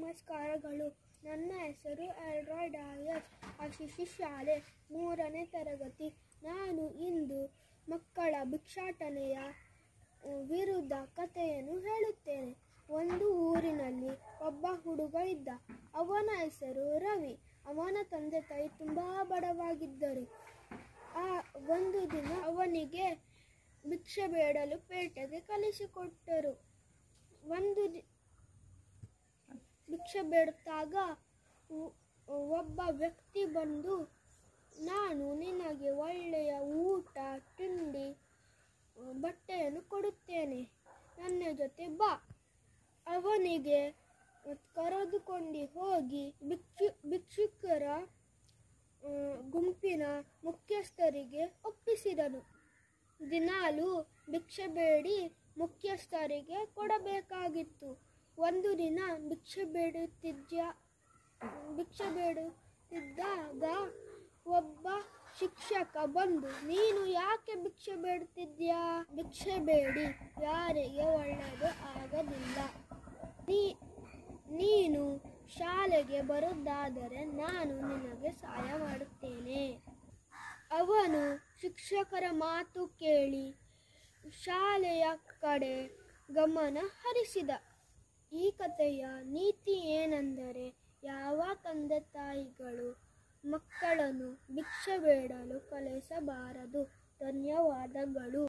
ನಮಸ್ಕಾರಗಳು ನನ್ನ ಹೆಸರು ಎಲ್ರಾಯ್ಡ್ ಆಯಸ್ ಆಶಿಷಿ ಶಾಲೆ ಮೂರನೇ ತರಗತಿ ನಾನು ಇಂದು ಮಕ್ಕಳ ಭಿಕ್ಷಾಟನೆಯ ಆ, ವಿರುದ್ಧ ಕಥೆಯನ್ನು ಹೇಳುತ್ತೇನೆ ಒಂದು ಊರಿನಲ್ಲಿ ಒಬ್ಬ ಹುಡುಗ ಇದ್ದ ಅವನ ಹೆಸರು ರವಿ ಅವನ ತಂದೆ ತಾಯಿ ತುಂಬ ಬಡವಾಗಿದ್ದರು ಆ ಒಂದು ದಿನ ಅವನಿಗೆ ಭಿಕ್ಷೆ ಬೇಡಲು ಪೇಟೆಗೆ ಕಳಿಸಿಕೊಟ್ಟರು ಒಂದು ದಿ- ಭಿಕ್ಷೆ ಬೇಡುತ್ತಾಗ ಒ- ಒಬ್ಬ ವ್ಯಕ್ತಿ ಬಂದು ನಾನು ನಿನಗೆ ಒಳ್ಳೆಯ ಊಟ ತಿಂಡಿ ಬಟ್ಟೆಯನ್ನು ಕೊಡುತ್ತೇನೆ ನನ್ನ ಜೊತೆ ಬಾ ಅವನಿಗೆ ಕರೆದುಕೊಂಡು ಹೋಗಿ ಭಿಕ್ಷು ಭಿಕ್ಷುಕರ ಆ, ಗುಂಪಿನ ಮುಖ್ಯಸ್ಥರಿಗೆ ಒಪ್ಪಿಸಿದನು ದಿನಾಲು ಭಿಕ್ಷೆ ಬೇಡಿ ಮುಖ್ಯಸ್ಥರಿಗೆ ಕೊಡಬೇಕಾಗಿತ್ತು ಒಂದು ದಿನ ಭಿಕ್ಷೆ ಬೇಡುತ್ತಿದ್ದ ಭಿಕ್ಷೆ ಬೇಡುತ್ತಿದ್ದಾಗ ಒಬ್ಬ ಶಿಕ್ಷಕ ಬಂದು ನೀನು ಯಾಕೆ ಭಿಕ್ಷೆ ಬೇಡುತ್ತಿದ್ಯಾ ಭಿಕ್ಷೆ ಬೇಡಿ ಯಾರಿಗೆ ಒಳ್ಳೆಯದು ಆಗದಿಲ್ಲ ನೀ ನೀನು ಶಾಲೆಗೆ ಬರುವುದಾದರೆ ನಾನು ನಿನಗೆ ಸಹಾಯ ಮಾಡುತ್ತೇನೆ ಅವನು ಶಿಕ್ಷಕರ ಮಾತು ಕೇಳಿ ಶಾಲೆಯ ಕಡೆ ಗಮನ ಹರಿಸಿದ ಈ ಕಥೆಯ ನೀತಿ ಏನೆಂದರೆ ಯಾವ ತಂದೆ ತಾಯಿಗಳು ಮಕ್ಕಳನ್ನು ಭಿಕ್ಷೆ ಬೇಡಲು ಕಲಿಸಬಾರದು ಧನ್ಯವಾದಗಳು